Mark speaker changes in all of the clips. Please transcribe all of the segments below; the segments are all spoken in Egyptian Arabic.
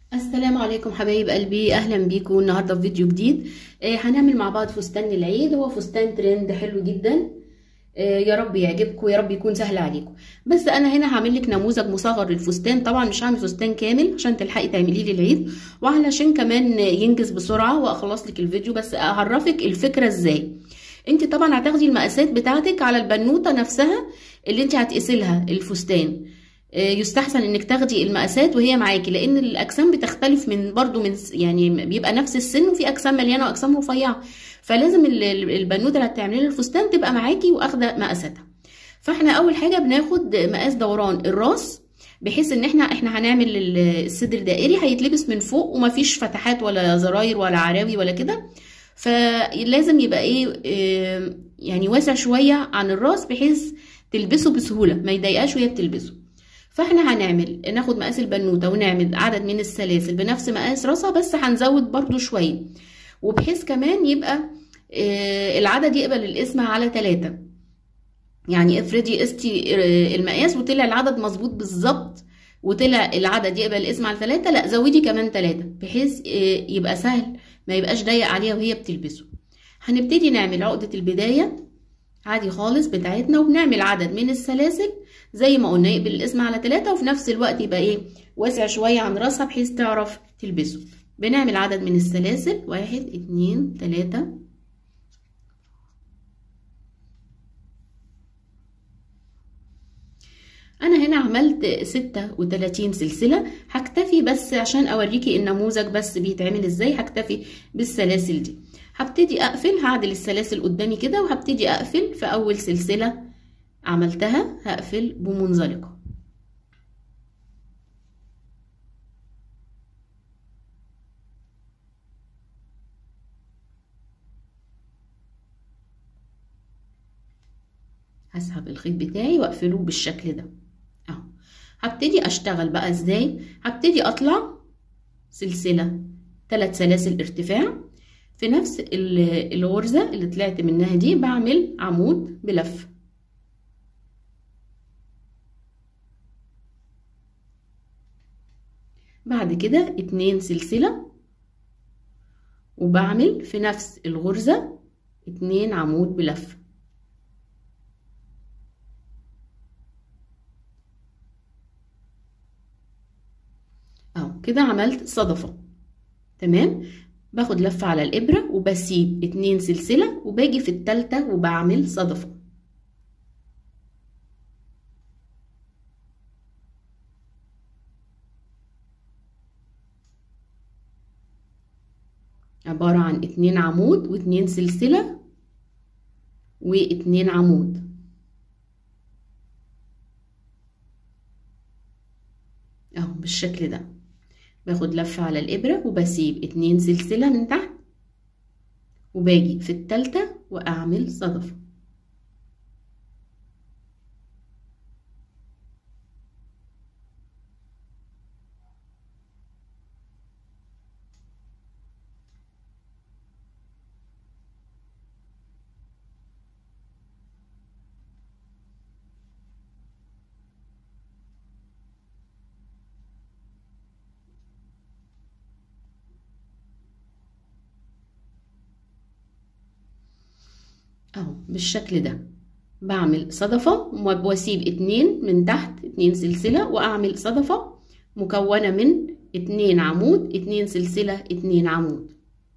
Speaker 1: السلام عليكم حبايب قلبي اهلا بيكم النهارده في فيديو جديد آه هنعمل مع بعض فستان العيد هو فستان ترند حلو جدا آه يا رب يعجبكم يا رب يكون سهل عليكم بس انا هنا هعمل لك نموذج مصغر للفستان طبعا مش هعمل فستان كامل عشان تلحقي تعمليه للعيد وعلشان كمان ينجز بسرعه واخلص لك الفيديو بس اعرفك الفكره ازاي انت طبعا هتاخدي المقاسات بتاعتك على البنوته نفسها اللي انت هتقيسي لها الفستان يستحسن انك تاخدي المقاسات وهي معاكي لان الاجسام بتختلف من برضو من يعني بيبقى نفس السن وفي اجسام مليانه واجسام رفيعه فلازم البنوته اللي هتعملي لها الفستان تبقى معاكي واخده مقاساتها فاحنا اول حاجه بناخد مقاس دوران الراس بحيث ان احنا احنا هنعمل الصدر دائري هيتلبس من فوق ومفيش فتحات ولا زراير ولا عراوي ولا كده فلازم يبقى ايه يعني واسع شويه عن الراس بحيث تلبسه بسهوله ما يضايقاش وهي بتلبسه فاحنا هنعمل ناخد مقاس البنوته ونعمل عدد من السلاسل بنفس مقاس راسها بس هنزود برضو شويه وبحيث كمان يبقى العدد يقبل القسمة على تلاتة يعني افرضي قستي المقاس وطلع العدد مظبوط بالظبط وطلع العدد يقبل القسمة على تلاتة لا زودي كمان تلاتة بحيث يبقى سهل ما يبقاش ضيق عليها وهي بتلبسه هنبتدي نعمل عقدة البداية عادي خالص بتاعتنا وبنعمل عدد من السلاسل زي ما قلنا يقبل القسمة على تلاتة وفي نفس الوقت يبقى ايه واسع شوية عن راسها بحيث تعرف تلبسه بنعمل عدد من السلاسل واحد اتنين تلاتة انا هنا عملت ستة وتلاتين سلسلة هكتفي بس عشان اوريكي النموذج بس بيتعمل ازاي هكتفي بالسلاسل دي هبتدي اقفل هعدل السلاسل قدامي كده وهبتدي اقفل في اول سلسلة عملتها هقفل بمنزلقة هسحب الخيط بتاعي واقفله بالشكل ده اهو هبتدي اشتغل بقى ازاي هبتدي اطلع سلسله ثلاث سلاسل ارتفاع في نفس الغرزه اللي طلعت منها دي بعمل عمود بلف بعد كده اتنين سلسله وبعمل في نفس الغرزه اتنين عمود بلف اهو كده عملت صدفة تمام باخد لفة على الإبرة وبسيب اتنين سلسلة وباجي في التالتة وبعمل صدفة عبارة عن اتنين عمود واتنين سلسلة واتنين عمود اهو بالشكل ده باخد لفة على الإبرة وبسيب اتنين سلسلة من تحت وباجي في التالتة وأعمل صدفة اهو بالشكل ده بعمل صدفة واسيب اتنين من تحت اتنين سلسلة واعمل صدفة مكونة من اتنين عمود اتنين سلسلة اتنين عمود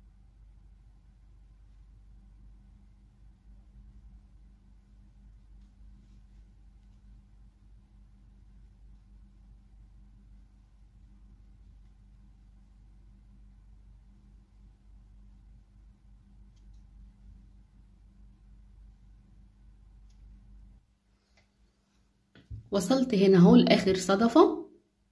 Speaker 1: وصلت هنا اهو لاخر صدفة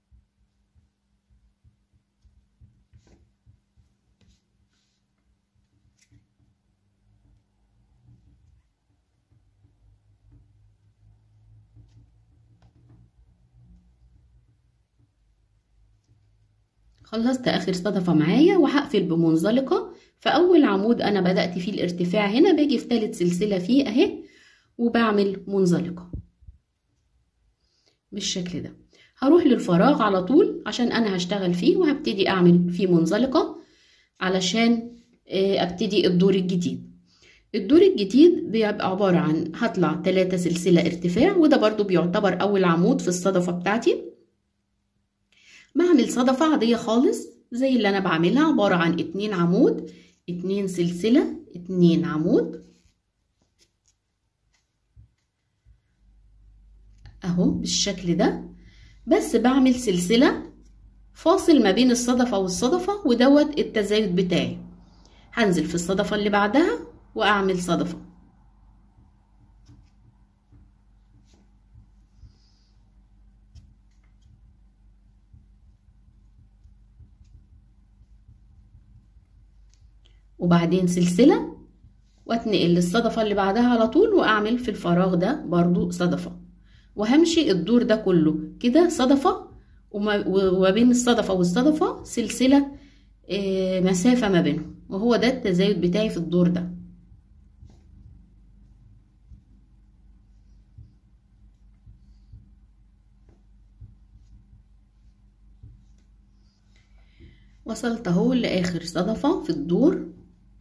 Speaker 1: خلصت اخر صدفة معايا وهقفل بمنزلقة فاول عمود انا بدأت فيه الارتفاع هنا باجي في تالت سلسلة فيه اهي وبعمل منزلقة بالشكل ده هروح للفراغ على طول عشان انا هشتغل فيه وهبتدي اعمل فيه منزلقة علشان ابتدي الدور الجديد الدور الجديد بيبقى عبارة عن هطلع 3 سلسلة ارتفاع وده برضو بيعتبر اول عمود في الصدفة بتاعتي بعمل صدفة عادية خالص زي اللي انا بعملها عبارة عن اتنين عمود اتنين سلسلة اتنين عمود اهو بالشكل ده بس بعمل سلسلة فاصل ما بين الصدفة والصدفة ودوت التزايد بتاعي هنزل في الصدفة اللي بعدها واعمل صدفة وبعدين سلسلة واتنقل للصدفة اللي بعدها على طول واعمل في الفراغ ده برضو صدفة وهمشي الدور ده كله كده صدفة وما بين الصدفة والصدفة سلسلة مسافة ما بينهم وهو ده التزايد بتاعي في الدور ده وصلت اهو لاخر صدفة في الدور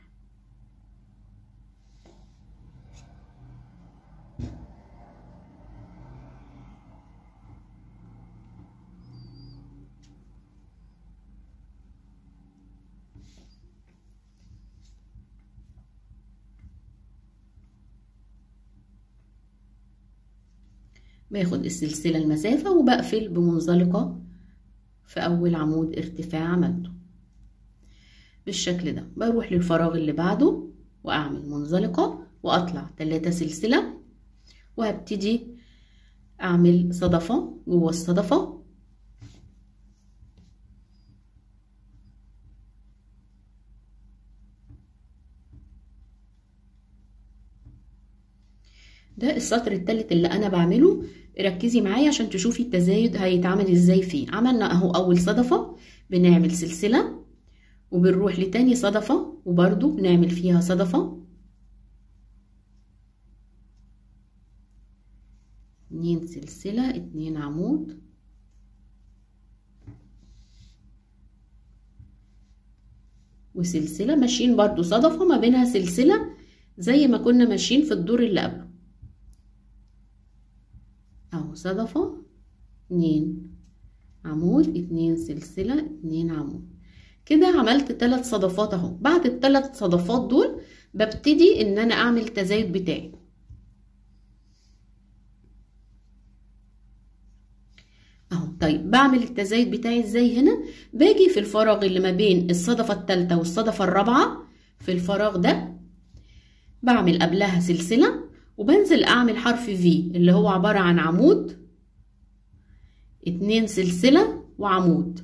Speaker 1: باخد السلسلة المسافة وبقفل بمنزلقة في أول عمود ارتفاع عملته بالشكل ده بروح للفراغ اللي بعده وأعمل منزلقة وأطلع تلاتة سلسلة وهبتدي أعمل صدفة جوه الصدفة ده السطر التالت اللي انا بعمله ركزي معايا عشان تشوفي التزايد هيتعمل ازاي فيه عملنا اهو اول صدفة بنعمل سلسلة وبنروح لتاني صدفة وبرضو بنعمل فيها صدفة اتنين سلسلة اتنين عمود وسلسلة ماشيين برضو صدفة ما بينها سلسلة زي ما كنا ماشيين في الدور اللي قبله اهو صدفة اتنين عمود اتنين سلسلة اتنين عمود كده عملت تلات صدفات اهو بعد التلات صدفات دول ببتدي ان انا اعمل التزايد بتاعي اهو طيب بعمل التزايد بتاعي ازاي هنا باجي في الفراغ اللي ما بين الصدفة التالتة والصدفة الرابعة في الفراغ ده بعمل قبلها سلسلة وبنزل اعمل حرف في اللي هو عبارة عن عمود اتنين سلسلة وعمود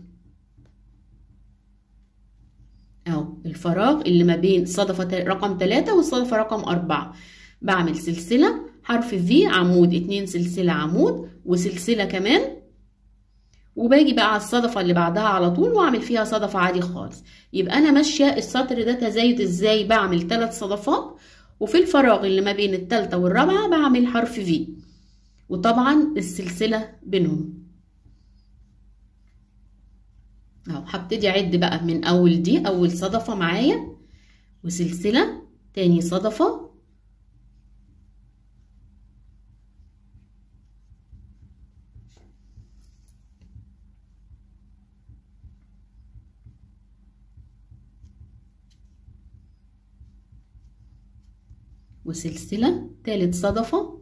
Speaker 1: اهو الفراغ اللي ما بين الصدفة رقم تلاتة والصدفة رقم أربعة بعمل سلسلة حرف في عمود اتنين سلسلة عمود وسلسلة كمان وباجي بقى على الصدفة اللي بعدها على طول واعمل فيها صدفة عادي خالص يبقى انا ماشية السطر ده تزايد ازاي بعمل ثلاث صدفات وفي الفراغ اللي ما بين التالتة والرابعة بعمل حرف في وطبعا السلسلة بينهم اهو هبتدي اعد بقى من اول دي اول صدفة معايا وسلسلة تاني صدفة وسلسلة تالت صدفة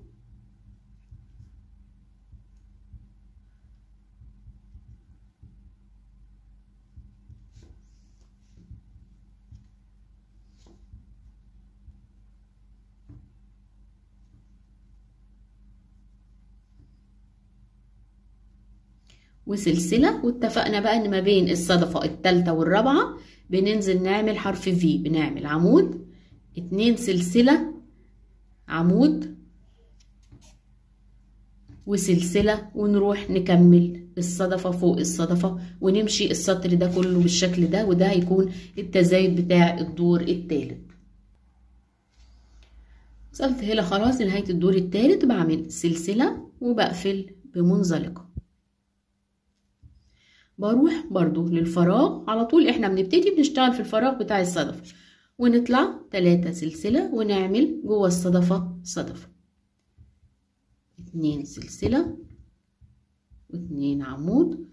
Speaker 1: وسلسلة واتفقنا بقى ان ما بين الصدفة التالتة والرابعة بننزل نعمل حرف في بنعمل عمود اتنين سلسلة عمود وسلسلة ونروح نكمل الصدفة فوق الصدفة ونمشي السطر ده كله بالشكل ده وده هيكون التزايد بتاع الدور التالت وصلت هنا خلاص لنهاية الدور التالت بعمل سلسلة وبقفل بمنزلقة بروح برضو للفراغ على طول احنا بنبتدي بنشتغل في الفراغ بتاع الصدفة ونطلع تلاتة سلسلة ونعمل جوه الصدفة صدفة اتنين سلسلة واتنين عمود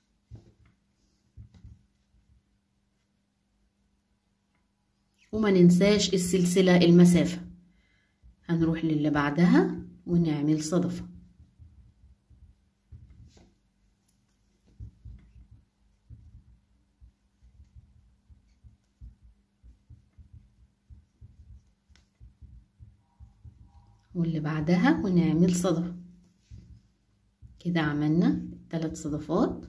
Speaker 1: وما ننساش السلسلة المسافة هنروح للي بعدها ونعمل صدفة واللي بعدها ونعمل صدفة كده عملنا ثلاث صدفات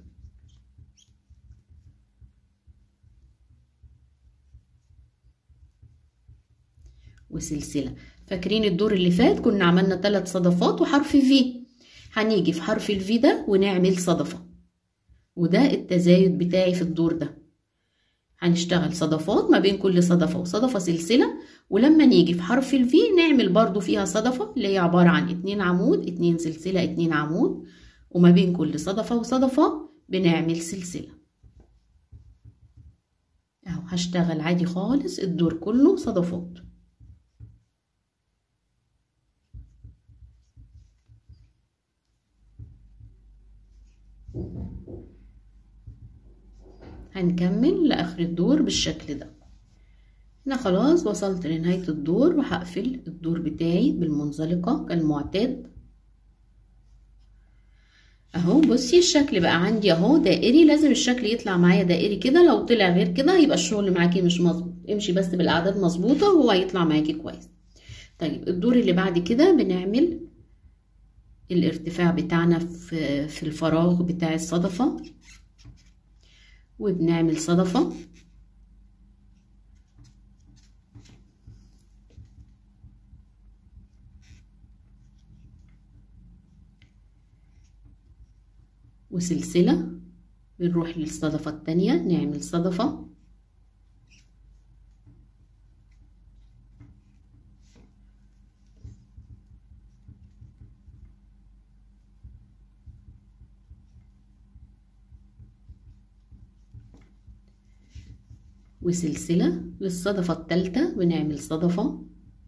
Speaker 1: وسلسلة فاكرين الدور اللي فات كنا عملنا ثلاث صدفات وحرف في هنيجي في حرف الفي ده ونعمل صدفة وده التزايد بتاعي في الدور ده هنشتغل صدفات ما بين كل صدفة وصدفة سلسلة ولما نيجي في حرف الفي نعمل برضو فيها صدفة اللي هي عبارة عن اتنين عمود اتنين سلسلة اتنين عمود وما بين كل صدفة وصدفة بنعمل سلسلة اهو هشتغل عادي خالص الدور كله صدفات هنكمل لآخر الدور بالشكل ده أنا خلاص وصلت لنهاية الدور وهقفل الدور بتاعي بالمنزلقة كالمعتاد اهو بصي الشكل بقى عندي اهو دائري لازم الشكل يطلع معايا دائري كده لو طلع غير كده يبقى الشغل معاكي مش مظبوط امشي بس بالاعداد مظبوطه وهو هيطلع معاكي كويس طيب الدور اللي بعد كده بنعمل الارتفاع بتاعنا في في الفراغ بتاع الصدفه وبنعمل صدفه وسلسلة بنروح للصدفة التانية نعمل صدفة وسلسلة للصدفة التالتة ونعمل صدفة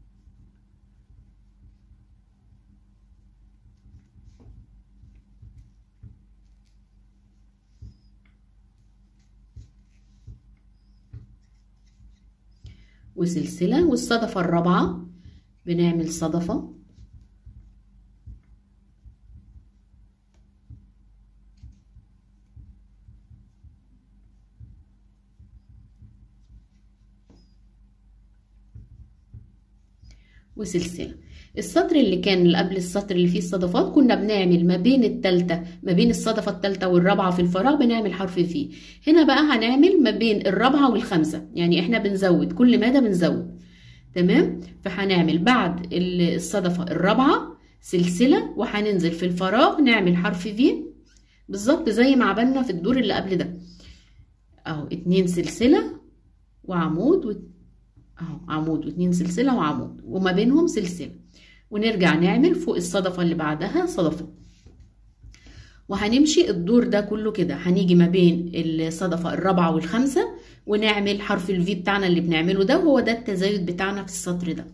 Speaker 1: وسلسلة والصدفة الرابعة بنعمل صدفة وسلسلة السطر اللي كان اللي قبل السطر اللي فيه الصدفات كنا بنعمل ما بين التالتة ما بين الصدفة التالتة والرابعة في الفراغ بنعمل حرف فيه هنا بقى هنعمل ما بين الرابعة والخامسة يعني احنا بنزود كل مادة بنزود تمام فهنعمل بعد الصدفة الرابعة سلسلة وهننزل في الفراغ نعمل حرف في بالظبط زي ما عملنا في الدور اللي قبل ده اهو اتنين سلسلة وعمود و... اهو عمود واتنين سلسلة وعمود وما بينهم سلسلة ونرجع نعمل فوق الصدفة اللي بعدها صدفة وهنمشي الدور ده كله كده هنيجي ما بين الصدفة الرابعة والخامسة ونعمل حرف الفي بتاعنا اللي بنعمله ده وهو ده التزايد بتاعنا في السطر ده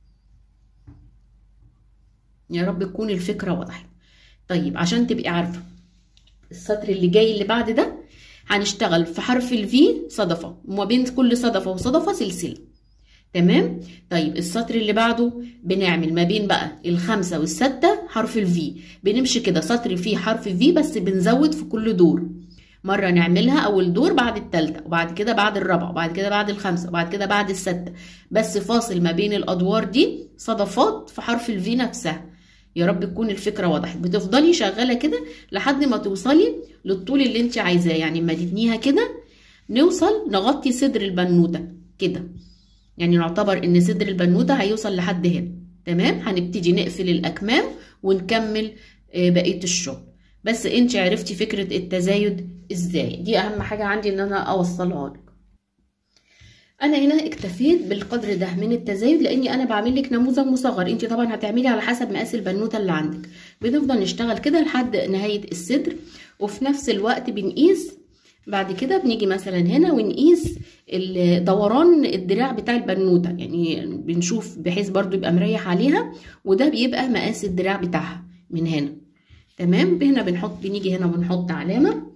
Speaker 1: يا رب تكون الفكرة وضحت طيب عشان تبقي عارفة السطر اللي جاي اللي بعد ده هنشتغل في حرف الفي صدفة وما بين كل صدفة وصدفة سلسلة تمام طيب السطر اللي بعده بنعمل ما بين بقى الخمسة والستة حرف الفي بنمشي كده سطر فيه حرف في بس بنزود في كل دور مرة نعملها أول دور بعد التالتة وبعد كده بعد الرابعة وبعد كده بعد الخامسة وبعد كده بعد الستة بس فاصل ما بين الأدوار دي صدفات في حرف الفي نفسها يا رب تكون الفكرة وضحت بتفضلي شغالة كده لحد ما توصلي للطول اللي انت عايزاه يعني اما تتنيها كده نوصل نغطي صدر البنوتة كده يعني نعتبر ان صدر البنوتة هيوصل لحد هنا تمام هنبتدي نقفل الأكمام ونكمل بقية الشغل بس انت عرفتي فكرة التزايد ازاي دي اهم حاجة عندي ان انا اوصلها لك انا هنا اكتفيت بالقدر ده من التزايد لاني انا بعمل لك نموذج مصغر انت طبعا هتعملي على حسب مقاس البنوته اللي عندك بنفضل نشتغل كده لحد نهايه الصدر وفي نفس الوقت بنقيس بعد كده بنيجي مثلا هنا ونقيس دوران الدراع بتاع البنوته يعني بنشوف بحيث برضو يبقى مريح عليها وده بيبقى مقاس الدراع بتاعها من هنا تمام هنا بنحط بنيجي هنا ونحط علامه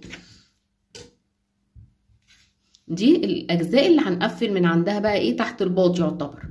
Speaker 1: دي الاجزاء اللي هنقفل من عندها بقى ايه تحت الباط يعتبر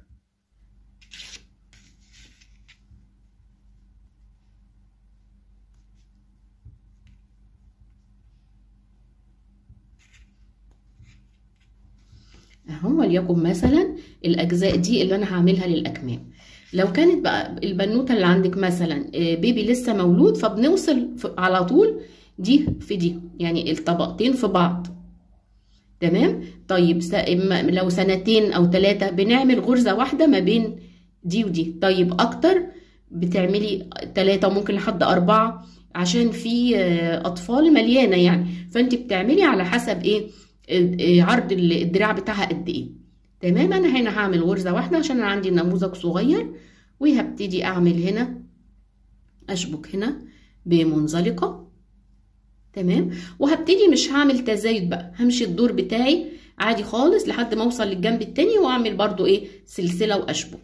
Speaker 1: اهو وليكن مثلا الاجزاء دي اللي انا هعملها للاكمام لو كانت بقى البنوته اللي عندك مثلا بيبي لسه مولود فبنوصل على طول دي في دي يعني الطبقتين في بعض تمام طيب لو سنتين او ثلاثه بنعمل غرزه واحده ما بين دي ودي طيب اكتر بتعملي ثلاثه وممكن لحد اربعه عشان في اطفال مليانه يعني فانت بتعملي على حسب ايه عرض الدراع بتاعها قد ايه تمام انا هنا هعمل غرزه واحده عشان انا عندي نموذج صغير وهبتدي اعمل هنا اشبك هنا بمنزلقه تمام وهبتدي مش هعمل تزايد بقى همشي الدور بتاعي عادي خالص لحد ما اوصل للجنب التاني واعمل برضو ايه سلسله واشبك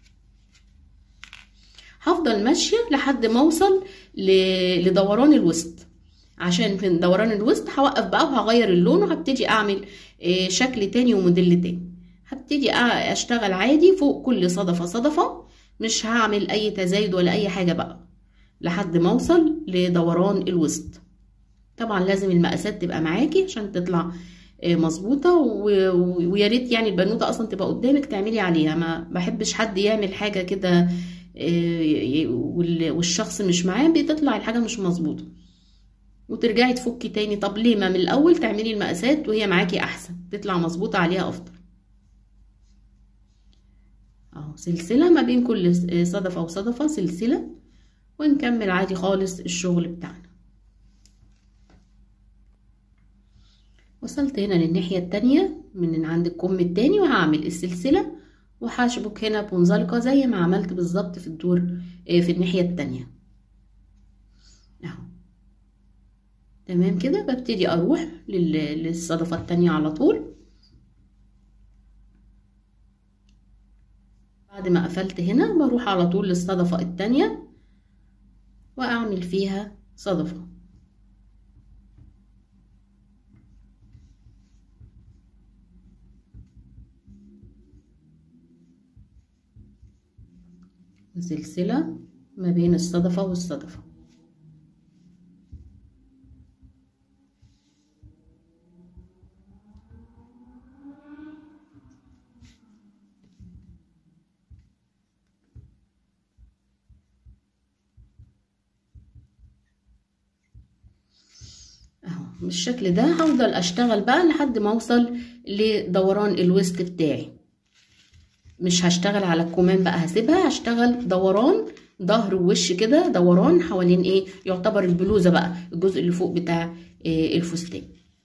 Speaker 1: هفضل ماشيه لحد ما اوصل لدوران الوسط عشان في دوران الوسط هوقف بقى وهغير اللون وهبتدي اعمل شكل تاني وموديل تاني هبتدي اشتغل عادي فوق كل صدفه صدفه مش هعمل اي تزايد ولا اي حاجه بقى لحد ما اوصل لدوران الوسط طبعا لازم المقاسات تبقى معاكي عشان تطلع مظبوطه ويا ريت يعني البنوته اصلا تبقى قدامك تعملي عليها ما بحبش حد يعمل حاجه كده والشخص مش معاه بتطلع الحاجه مش مظبوطه وترجعي تفكي تاني طب ليه ما من الاول تعملي المقاسات وهي معاكي احسن تطلع مظبوطه عليها افضل اهو سلسله ما بين كل صدفه وصدفه سلسله ونكمل عادي خالص الشغل بتاعنا وصلت هنا للناحيه التانية من عند الكم التاني وهعمل السلسله وهشبك هنا بمنزلقه زي ما عملت بالظبط في الدور في الناحيه التانية اهو تمام كده ببتدي اروح للصدفة التانية على طول بعد ما قفلت هنا بروح على طول للصدفة التانية واعمل فيها صدفة سلسلة ما بين الصدفة والصدفة بالشكل ده هفضل اشتغل بقى لحد ما اوصل لدوران الوسط بتاعي مش هشتغل على الكمام بقى هسيبها هشتغل دوران ظهر ووش كده دوران حوالين ايه يعتبر البلوزه بقى الجزء اللي فوق بتاع إيه الفستان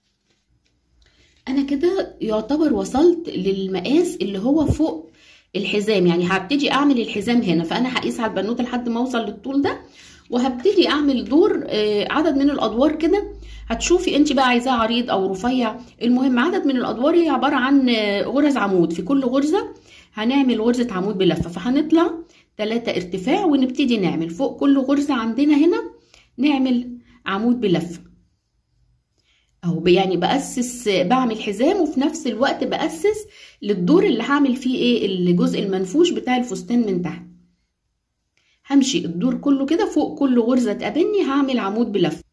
Speaker 1: انا كده يعتبر وصلت للمقاس اللي هو فوق الحزام يعني هبتدي اعمل الحزام هنا فانا هقيس على البنوته لحد ما اوصل للطول ده وهبتدي اعمل دور عدد من الادوار كده هتشوفي انت بقى عايزاه عريض او رفيع المهم عدد من الادوار هي عباره عن غرز عمود في كل غرزه هنعمل غرزه عمود بلفه فهنطلع 3 ارتفاع ونبتدي نعمل فوق كل غرزه عندنا هنا نعمل عمود بلفه اهو يعني باسس بعمل حزام وفي نفس الوقت باسس للدور اللي هعمل فيه ايه الجزء المنفوش بتاع الفستان من تحت همشي الدور كله كده فوق كل غرزه تقابلني هعمل عمود بلفه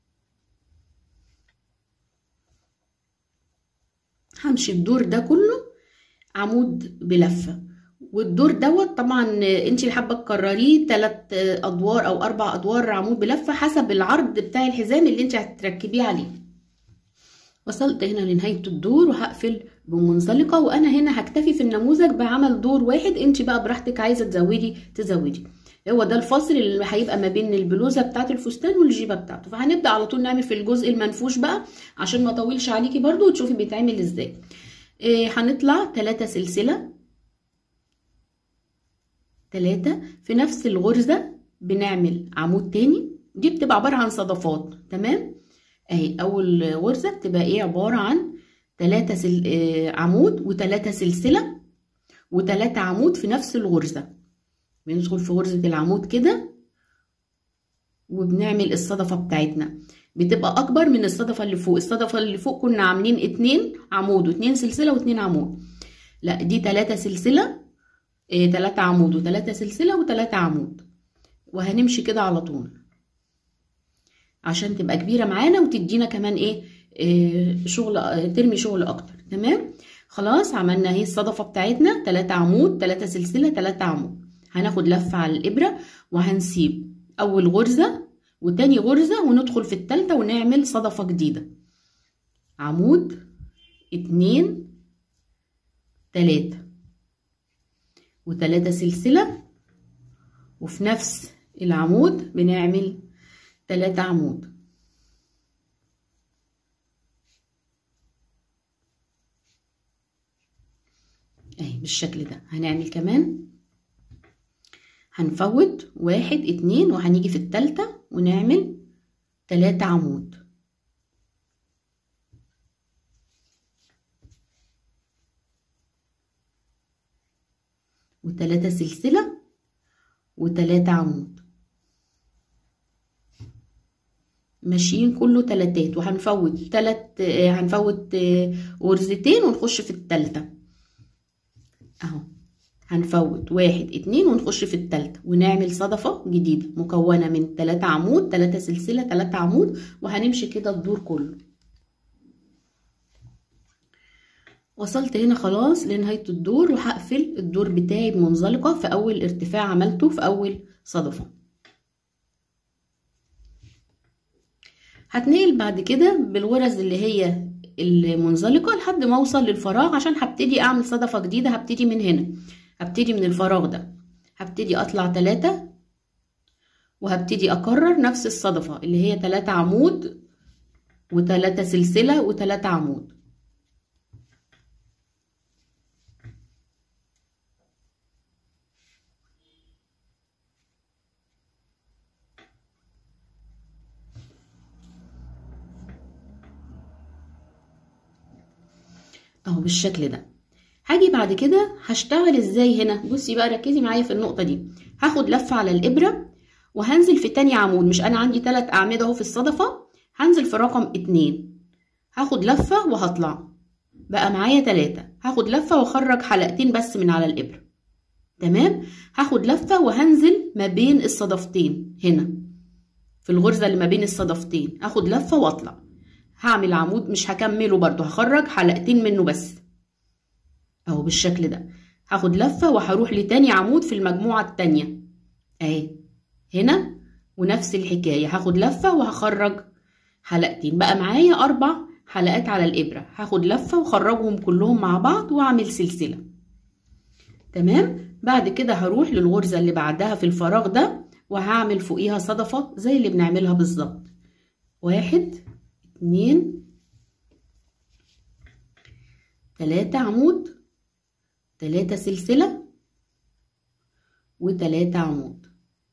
Speaker 1: همشي الدور ده كله عمود بلفه والدور دوت طبعا انت اللي حابه تكرريه ثلاث ادوار او اربع ادوار عمود بلفه حسب العرض بتاع الحزام اللي انت هتركبيه عليه وصلت هنا لنهايه الدور وهقفل بمنزلقه وانا هنا هكتفي في النموذج بعمل دور واحد انت بقى براحتك عايزه تزودي تزودي هو ده الفاصل اللي هيبقى ما بين البلوزه بتاعت الفستان والجيبه بتاعته فهنبدا على طول نعمل في الجزء المنفوش بقى عشان ما اطولش عليكي برده وتشوفي بيتعمل ازاي إيه هنطلع 3 سلسله 3 في نفس الغرزه بنعمل عمود تاني دي بتبقى عباره عن صدفات تمام اهي اول غرزة بتبقى ايه عبارة عن تلاتة سل... آه عمود وتلاتة سلسلة وتلاتة عمود في نفس الغرزة بندخل في غرزة العمود كده وبنعمل الصدفة بتاعتنا بتبقى اكبر من الصدفة اللي فوق الصدفة اللي فوق كنا عاملين اتنين عمود واتنين سلسلة واتنين عمود لا دي تلاتة سلسلة اه تلاتة عمود وتلاتة سلسلة وتلاتة عمود وهنمشي كده على طول عشان تبقى كبيرة معانا وتدينا كمان ايه اه شغل اه ترمي شغل اكتر تمام خلاص عملنا اهي الصدفة بتاعتنا تلاتة عمود تلاتة سلسلة تلاتة عمود هناخد لفة على الإبرة وهنسيب أول غرزة وتاني غرزة وندخل في التالتة ونعمل صدفة جديدة عمود اتنين تلاتة وتلاتة سلسلة وفي نفس العمود بنعمل تلاتة عمود اهي بالشكل ده هنعمل كمان هنفوت واحد اتنين وهنيجي في التالتة ونعمل تلاتة عمود وتلاتة سلسلة وتلاتة عمود ماشيين كله تلاتات وهنفوت تلات هنفوت غرزتين ونخش في التالتة اهو هنفوت واحد اتنين ونخش في التالتة ونعمل صدفة جديدة مكونة من تلاتة عمود تلاتة سلسلة تلاتة عمود وهنمشي كده الدور كله وصلت هنا خلاص لنهاية الدور وهقفل الدور بتاعي بمنزلقة في أول ارتفاع عملته في أول صدفة هتنقل بعد كده بالغرز اللي هي المنزلقة لحد ما اوصل للفراغ عشان هبتدي اعمل صدفة جديدة هبتدي من هنا هبتدي من الفراغ ده هبتدي اطلع تلاتة وهبتدي اكرر نفس الصدفة اللي هي تلاتة عمود وتلاتة سلسلة وتلاتة عمود اهو بالشكل ده هاجي بعد كده هشتغل ازاي هنا بصي بقى ركزي معايا في النقطه دي هاخد لفه على الابره وهنزل في تاني عمود مش انا عندي تلات اعمده اهو في الصدفه هنزل في رقم اتنين هاخد لفه وهطلع بقى معايا تلاتة هاخد لفه واخرج حلقتين بس من على الابره تمام هاخد لفه وهنزل ما بين الصدفتين هنا في الغرزه اللي ما بين الصدفتين هاخد لفه واطلع هعمل عمود مش هكمله برضو هخرج حلقتين منه بس اهو بالشكل ده هاخد لفة وهروح لتاني عمود في المجموعة التانية اهي هنا ونفس الحكاية هاخد لفة وهخرج حلقتين بقى معايا اربع حلقات على الابرة هاخد لفة وخرجهم كلهم مع بعض واعمل سلسلة تمام بعد كده هروح للغرزة اللي بعدها في الفراغ ده وهعمل فوقيها صدفة زي اللي بنعملها بالظبط واحد اتنين تلاتة عمود تلاتة سلسلة وتلاتة عمود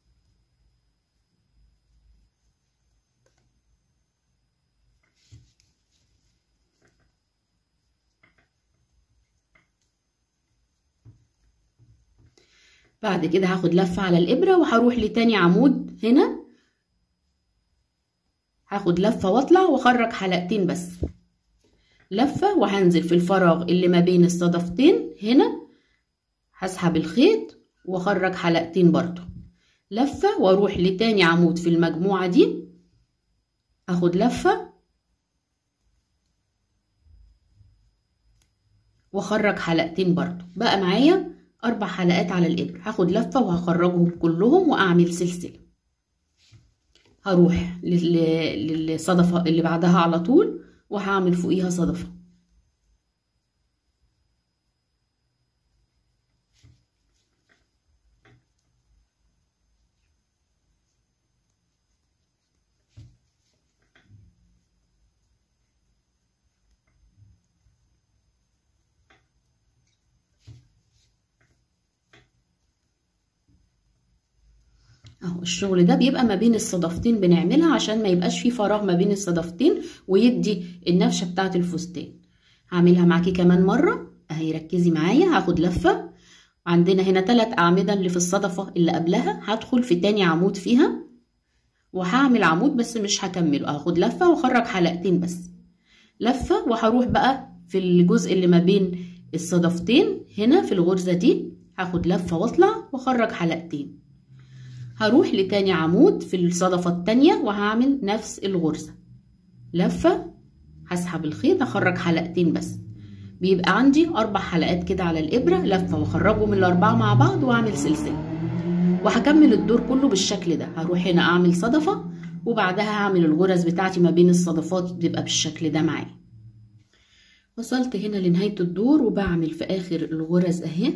Speaker 1: بعد كده هاخد لفة على الإبرة وهروح لتاني عمود هنا هاخد لفة واطلع واخرج حلقتين بس لفة وهنزل في الفراغ اللي ما بين الصدفتين هنا هسحب الخيط واخرج حلقتين برضو لفة واروح لتاني عمود في المجموعة دي اخد لفة واخرج حلقتين برضو بقى معايا اربع حلقات على الابر هاخد لفة وهخرجهم كلهم واعمل سلسلة هروح للصدفة اللي بعدها على طول وهعمل فوقيها صدفة اهو الشغل ده بيبقى ما بين الصدفتين بنعملها عشان ما يبقاش فيه فراغ ما بين الصدفتين ويدي النفشه بتاعه الفستان هعملها معاكي كمان مره اهي ركزي معايا هاخد لفه عندنا هنا ثلاث اعمده اللي في الصدفه اللي قبلها هدخل في تاني عمود فيها وهعمل عمود بس مش هكمله هاخد لفه واخرج حلقتين بس لفه وهروح بقى في الجزء اللي ما بين الصدفتين هنا في الغرزه دي هاخد لفه واطلع واخرج حلقتين هروح لتاني عمود في الصدفه التانيه وهعمل نفس الغرزه لفه هسحب الخيط اخرج حلقتين بس بيبقى عندي اربع حلقات كده على الابره لفه واخرجهم الاربعه مع بعض واعمل سلسله وهكمل الدور كله بالشكل ده هروح هنا اعمل صدفه وبعدها هعمل الغرز بتاعتي ما بين الصدفات بتبقى بالشكل ده معايا وصلت هنا لنهايه الدور وبعمل في اخر الغرز اهي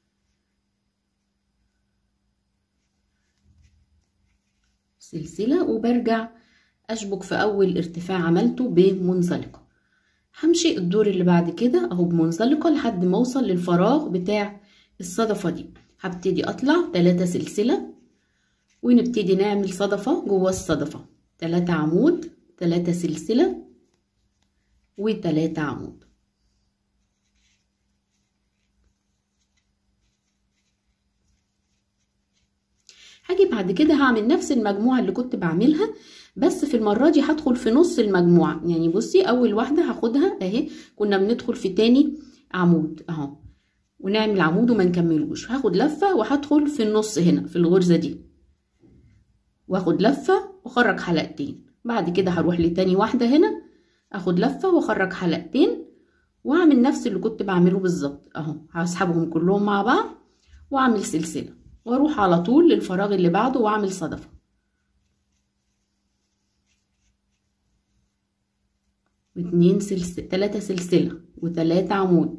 Speaker 1: سلسله وبرجع اشبك في اول ارتفاع عملته بمنزلقه همشي الدور اللي بعد كده اهو بمنزلقة لحد ما اوصل للفراغ بتاع الصدفة دي هبتدي اطلع تلاتة سلسلة ونبتدي نعمل صدفة جوه الصدفة تلاتة عمود تلاتة سلسلة وتلاتة عمود هاجي بعد كده هعمل نفس المجموعة اللي كنت بعملها بس في المرة دي هدخل في نص المجموعة يعني بصي أول واحدة هاخدها أهي كنا بندخل في تاني عمود أهو ونعمل عمود وما نكملوش هاخد لفة وهدخل في النص هنا في الغرزة دي واخد لفة واخرج حلقتين بعد كده هروح لتاني واحدة هنا اخد لفة واخرج حلقتين واعمل نفس اللي كنت بعمله بالظبط اهو هسحبهم كلهم مع بعض واعمل سلسلة واروح على طول للفراغ اللي بعده واعمل صدفة واتنين سلسلة تلاتة سلسلة وتلاتة عمود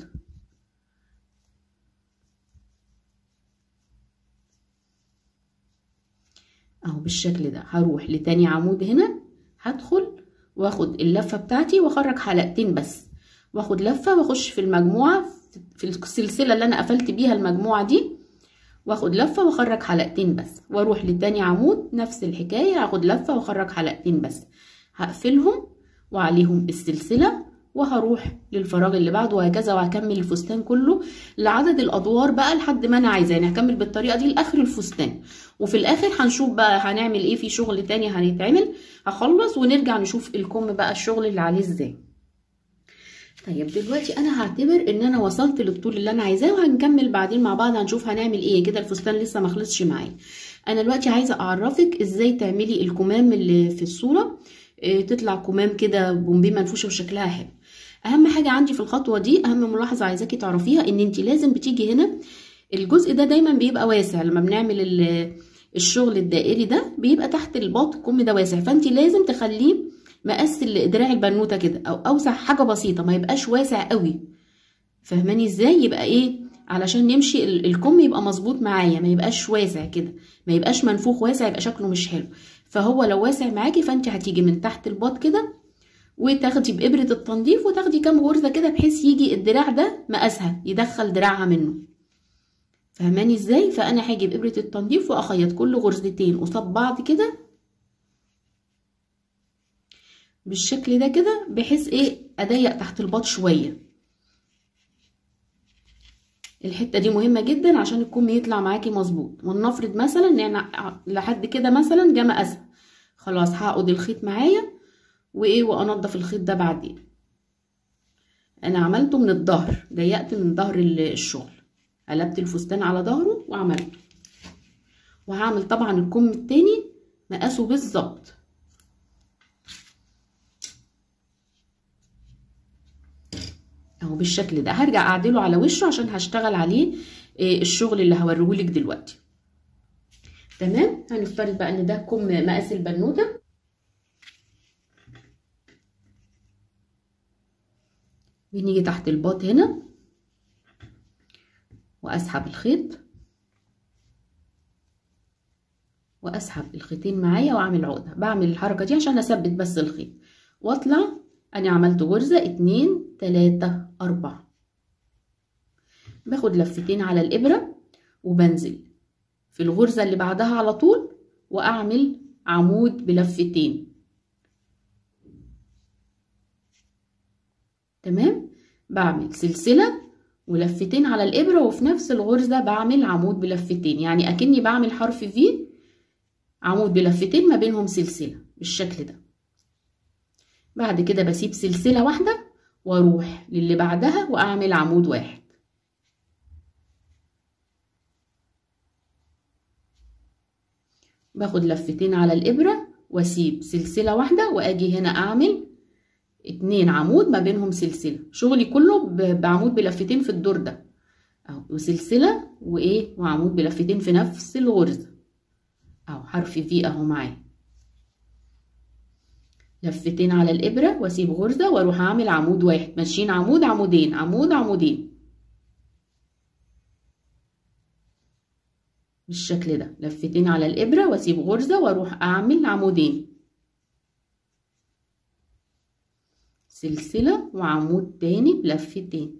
Speaker 1: اهو بالشكل ده هروح لتاني عمود هنا هدخل واخد اللفة بتاعتي واخرج حلقتين بس واخد لفة واخش في المجموعة في السلسلة اللي انا قفلت بيها المجموعة دي واخد لفة واخرج حلقتين بس واروح لتاني عمود نفس الحكاية هاخد لفة واخرج حلقتين بس هقفلهم وعليهم السلسلة وهروح للفراغ اللي بعده وهكذا وهكمل الفستان كله لعدد الادوار بقى لحد ما انا عايزاه يعني هكمل بالطريقه دي لاخر الفستان وفي الاخر هنشوف بقى هنعمل ايه في شغل تاني هنتعمل هخلص ونرجع نشوف الكم بقى الشغل اللي عليه ازاي طيب دلوقتي انا هعتبر ان انا وصلت للطول اللي انا عايزاه وهنكمل بعدين مع بعض هنشوف هنعمل ايه كده الفستان لسه ما خلصش معايا انا دلوقتي عايزه اعرفك ازاي تعملي الكمام اللي في الصوره تطلع كمام كده بومبي منفوشه وشكلها حلو اهم حاجه عندي في الخطوه دي اهم ملاحظه عايزاكي تعرفيها ان انت لازم بتيجي هنا الجزء ده دايما بيبقى واسع لما بنعمل الشغل الدائري ده بيبقى تحت الباط الكم ده واسع فانت لازم تخليه مقاس دراع البنوته كده او اوسع حاجه بسيطه ما يبقاش واسع قوي فاهماني ازاي يبقى ايه علشان نمشي الكم يبقى مظبوط معايا ما يبقاش واسع كده ما يبقاش منفوخ واسع يبقى شكله مش حلو فهو لو واسع معاكي فانت هتيجي من تحت الباط كده وتاخدي بإبرة التنظيف وتاخدي كام غرزة كده بحيث يجي الدراع ده مقاسها يدخل دراعها منه فهماني ازاي فانا هاجي بإبرة التنظيف واخيط كل غرزتين قصاد بعض كده بالشكل ده كده بحيث ايه اضيق تحت الباط شوية الحتة دي مهمة جدا عشان الكم يطلع معاكي مظبوط ولنفرض مثلا يعني لحد كده مثلا جه مقاسها خلاص هعقد الخيط معايا وايه وانضف الخيط ده بعدين انا عملته من الظهر ضيقت من ظهر الشغل قلبت الفستان على ظهره وعملته وهعمل طبعا الكم التاني مقاسه بالظبط اهو بالشكل ده هرجع اعدله على وشه عشان هشتغل عليه الشغل اللي هوريهولك دلوقتي تمام هنفترض بقى ان ده كم مقاس البنوته بنيجي تحت الباط هنا واسحب الخيط واسحب الخيطين معايا واعمل عقده بعمل الحركه دي عشان اثبت بس الخيط واطلع انا عملت غرزه اتنين تلاته اربعه باخد لفتين على الابره وبنزل في الغرزه اللي بعدها على طول واعمل عمود بلفتين تمام بعمل سلسلة ولفتين على الإبرة وفي نفس الغرزة بعمل عمود بلفتين يعني أكني بعمل حرف في عمود بلفتين ما بينهم سلسلة بالشكل ده بعد كده بسيب سلسلة واحدة واروح للي بعدها واعمل عمود واحد باخد لفتين على الإبرة واسيب سلسلة واحدة واجي هنا اعمل اتنين عمود ما بينهم سلسلة شغلي كله بعمود بلفتين في الدور ده اهو وسلسلة وايه وعمود بلفتين في نفس الغرزة اهو حرف في اهو معايا لفتين على الإبرة واسيب غرزة واروح اعمل عمود واحد ماشيين عمود عمودين عمود عمودين بالشكل ده لفتين على الإبرة واسيب غرزة واروح اعمل عمودين سلسلة وعمود تاني بلفتين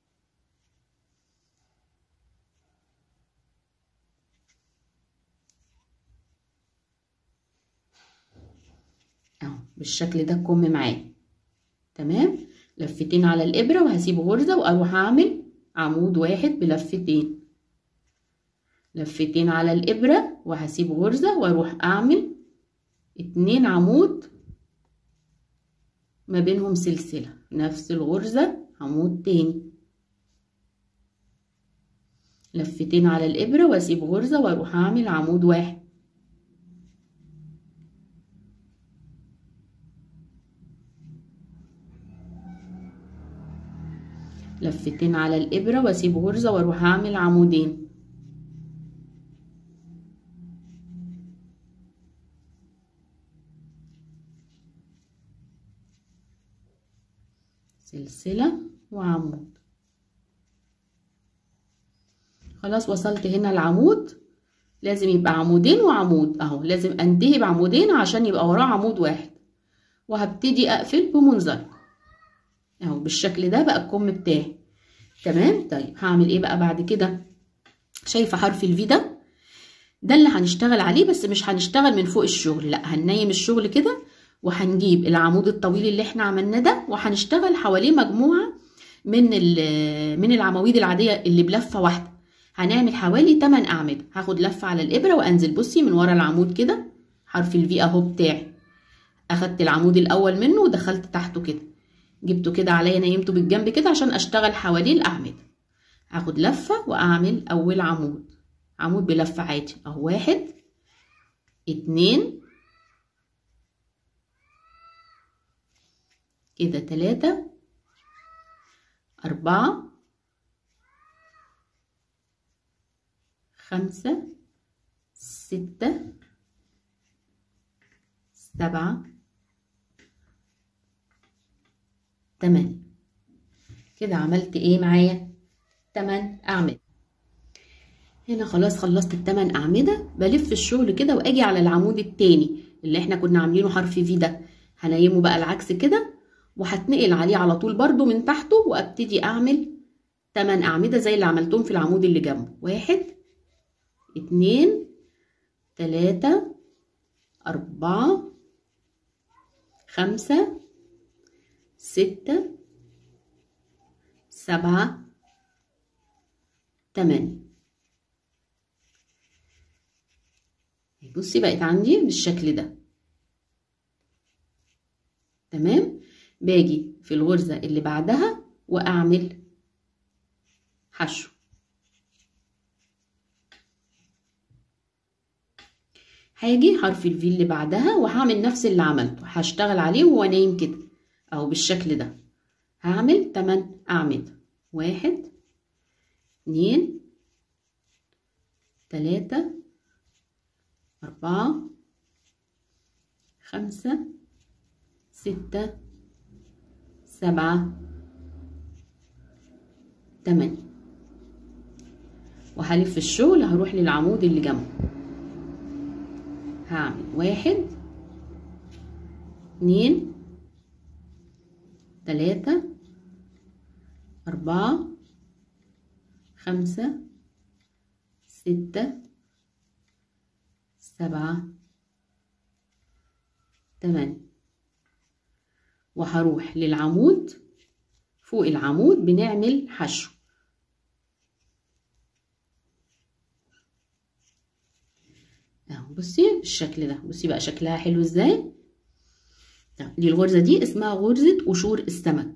Speaker 1: اهو بالشكل ده الكم معايا تمام لفتين على الإبرة وهسيب غرزة وأروح أعمل عمود واحد بلفتين لفتين على الإبرة وهسيب غرزة وأروح أعمل اتنين عمود ما بينهم سلسلة نفس الغرزة عمود تاني لفتين على الإبرة وأسيب غرزة وأروح أعمل عمود واحد لفتين على الإبرة وأسيب غرزة وأروح أعمل عمودين سلسلة وعمود خلاص وصلت هنا العمود لازم يبقى عمودين وعمود اهو لازم انتهي بعمودين عشان يبقى وراه عمود واحد وهبتدي اقفل بمنزلق اهو بالشكل ده بقى الكم بتاعي تمام طيب هعمل ايه بقى بعد كده شايفه حرف الفي ده ده اللي هنشتغل عليه بس مش هنشتغل من فوق الشغل لا هننيم الشغل كده وهنجيب العمود الطويل اللي احنا عملناه ده وهنشتغل حواليه مجموعه من من العواميد العاديه اللي بلفه واحده هنعمل حوالي 8 اعمده هاخد لفه على الابره وانزل بصي من ورا العمود كده حرف الفي اهو بتاعي اخدت العمود الاول منه ودخلت تحته كده جبته كده عليا نيمته بالجنب كده عشان اشتغل حواليه الاعمده هاخد لفه واعمل اول عمود عمود بلفه عادي اهو واحد اتنين كده تلاتة أربعة خمسة ستة سبعة تمانية كده عملت ايه معايا تمن أعمدة هنا خلاص خلصت التمن أعمدة بلف الشغل كده وأجي على العمود التاني اللي احنا كنا عاملينه حرف في ده هنيمه بقى العكس كده وهتنقل عليه على طول برضو من تحته وابتدي اعمل 8 اعمده زي اللي عملتهم في العمود اللي جنبه واحد اتنين تلاتة أربعة خمسة ستة سبعة تمانية بصي بقت عندي بالشكل ده تمام باجي في الغرزة اللي بعدها وأعمل حشو هاجي حرف الفي اللي بعدها وهعمل نفس اللي عملته هشتغل عليه وهو نايم كده اهو بالشكل ده هعمل 8 أعمدة واحد اتنين تلاتة أربعة خمسة ستة سبعة تمانية وهلف الشغل هروح للعمود اللي جنبه هعمل واحد اتنين تلاتة أربعة خمسة ستة سبعة تمانية وهروح للعمود فوق العمود بنعمل حشو اهو بصي بالشكل ده بصي بقى شكلها حلو ازاي دي الغرزة دي اسمها غرزة قشور السمك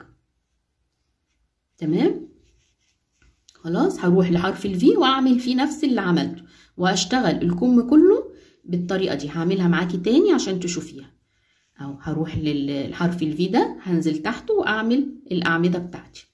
Speaker 1: تمام خلاص هروح لحرف الفي واعمل فيه نفس اللي عملته وهشتغل الكم كله بالطريقة دي هعملها معاكي تاني عشان تشوفيها اهو هروح للحرف الفي ده هنزل تحته واعمل الاعمدة بتاعتي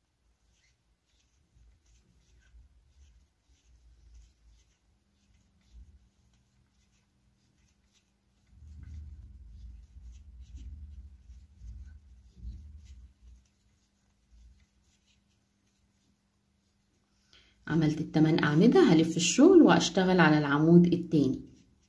Speaker 1: عملت التمن أعمدة هلف الشغل وأشتغل على العمود التاني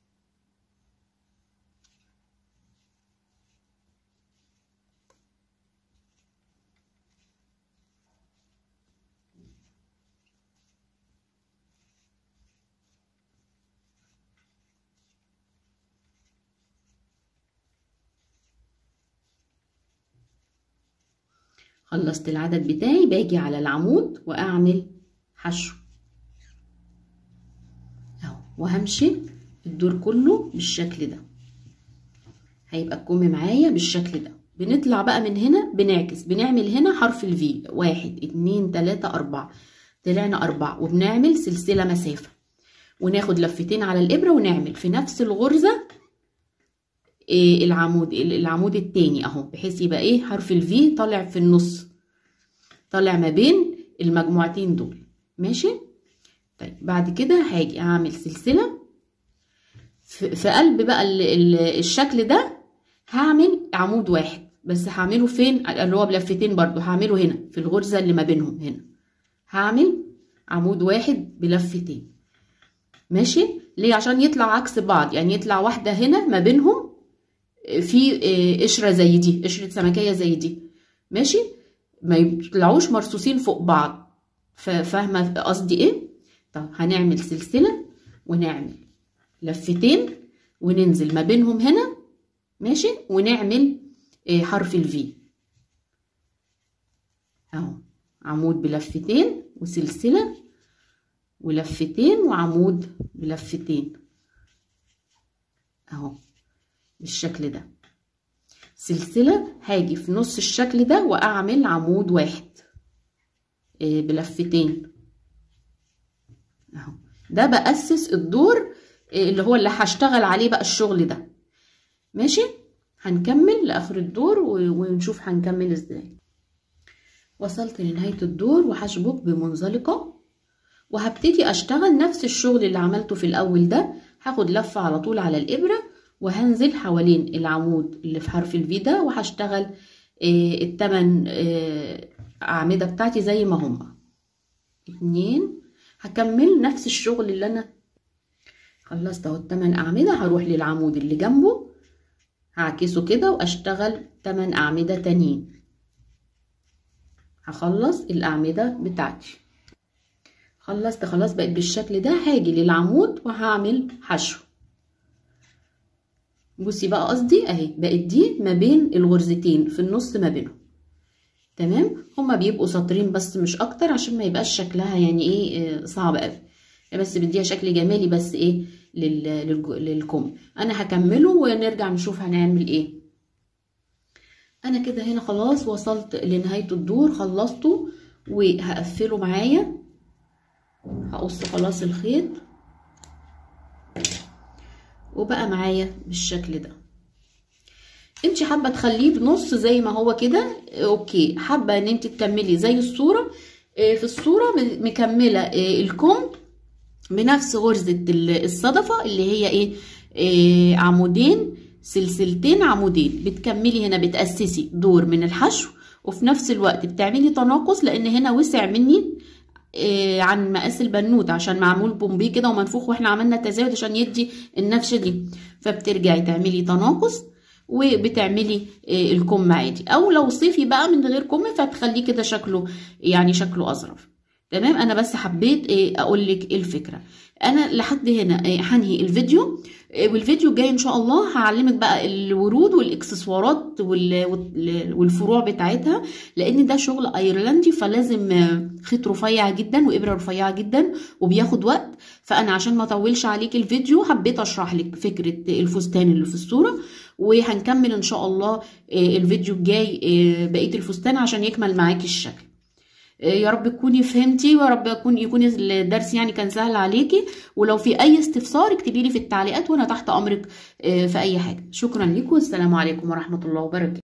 Speaker 1: خلصت العدد بتاعي باجي على العمود وأعمل حشو اهو وهمشي الدور كله بالشكل ده هيبقى الكم معايا بالشكل ده بنطلع بقى من هنا بنعكس بنعمل هنا حرف الفي واحد اتنين تلاتة اربعة طلعنا اربعة وبنعمل سلسلة مسافة وناخد لفتين على الابرة ونعمل في نفس الغرزة إيه العمود العمود التاني اهو بحيث يبقى ايه حرف الفي طالع في النص طالع ما بين المجموعتين دول ماشي طيب بعد كده هاجي اعمل سلسله في قلب بقى ال ال الشكل ده هعمل عمود واحد بس هعمله فين اللي هو بلفتين برضو هعمله هنا في الغرزه اللي ما بينهم هنا هعمل عمود واحد بلفتين ماشي ليه عشان يطلع عكس بعض يعني يطلع واحده هنا ما بينهم في قشره زي دي قشره سمكيه زي دي ماشي ما يطلعوش مرصوصين فوق بعض فاهمه قصدي ايه طب هنعمل سلسله ونعمل لفتين وننزل ما بينهم هنا ماشي ونعمل إيه حرف الفي اهو عمود بلفتين وسلسله ولفتين وعمود بلفتين اهو بالشكل ده سلسله هاجي في نص الشكل ده واعمل عمود واحد بلفتين اهو ده بأسس الدور اللي هو اللي هشتغل عليه بقى الشغل ده ماشي هنكمل لاخر الدور ونشوف هنكمل ازاي وصلت لنهاية الدور وهشبك بمنزلقة وهبتدي اشتغل نفس الشغل اللي عملته في الاول ده هاخد لفة على طول على الابرة وهنزل حوالين العمود اللي في حرف الفي ده وهشتغل التمن اعمده بتاعتي زي ما هما اتنين هكمل نفس الشغل اللي انا خلصت اهو التمن اعمده هروح للعمود اللي جنبه هعكسه كده واشتغل تمن اعمده تانيين هخلص الاعمده بتاعتي خلصت خلاص بقت بالشكل ده هاجي للعمود وهعمل حشو بصي بقى قصدي اهي بقت دي ما بين الغرزتين في النص ما بينهم تمام هما بيبقوا سطرين بس مش اكتر عشان ما يبقاش شكلها يعني ايه صعب قوي بس بديها شكل جمالي بس ايه للكم انا هكمله ونرجع نشوف هنعمل ايه انا كده هنا خلاص وصلت لنهاية الدور خلصته وهقفله معايا هقص خلاص الخيط وبقى معايا بالشكل ده انت حابه تخليه بنص زي ما هو كده اوكي حابه ان انت تكملي زي الصوره في الصوره مكمله الكم بنفس غرزه الصدفه اللي هي ايه عمودين سلسلتين عمودين بتكملي هنا بتاسسي دور من الحشو وفي نفس الوقت بتعملي تناقص لان هنا وسع مني عن مقاس البنوت عشان معمول بومبي كده ومنفوخ واحنا عملنا تزايد عشان يدي النفشه دي فبترجعي تعملي تناقص وبتعملي الكم عادي او لو صيفي بقى من غير كم فتخليه كده شكله يعني شكله اظرف تمام انا بس حبيت ايه اقول لك الفكره انا لحد هنا إيه هنهي الفيديو إيه والفيديو الجاي ان شاء الله هعلمك بقى الورود والاكسسوارات والفروع بتاعتها لان ده شغل ايرلندي فلازم خيط رفيع جدا وابره رفيعه جدا وبياخد وقت فانا عشان ما اطولش عليك الفيديو حبيت اشرح لك فكره الفستان اللي في الصوره وهنكمل ان شاء الله الفيديو الجاي بقيه الفستان عشان يكمل معاكي الشكل يا رب تكوني فهمتي ويا رب يكون يكون الدرس يعني كان سهل عليكي ولو في اي استفسار اكتبي لي في التعليقات وانا تحت امرك في اي حاجه شكرا لكم والسلام عليكم ورحمه الله وبركاته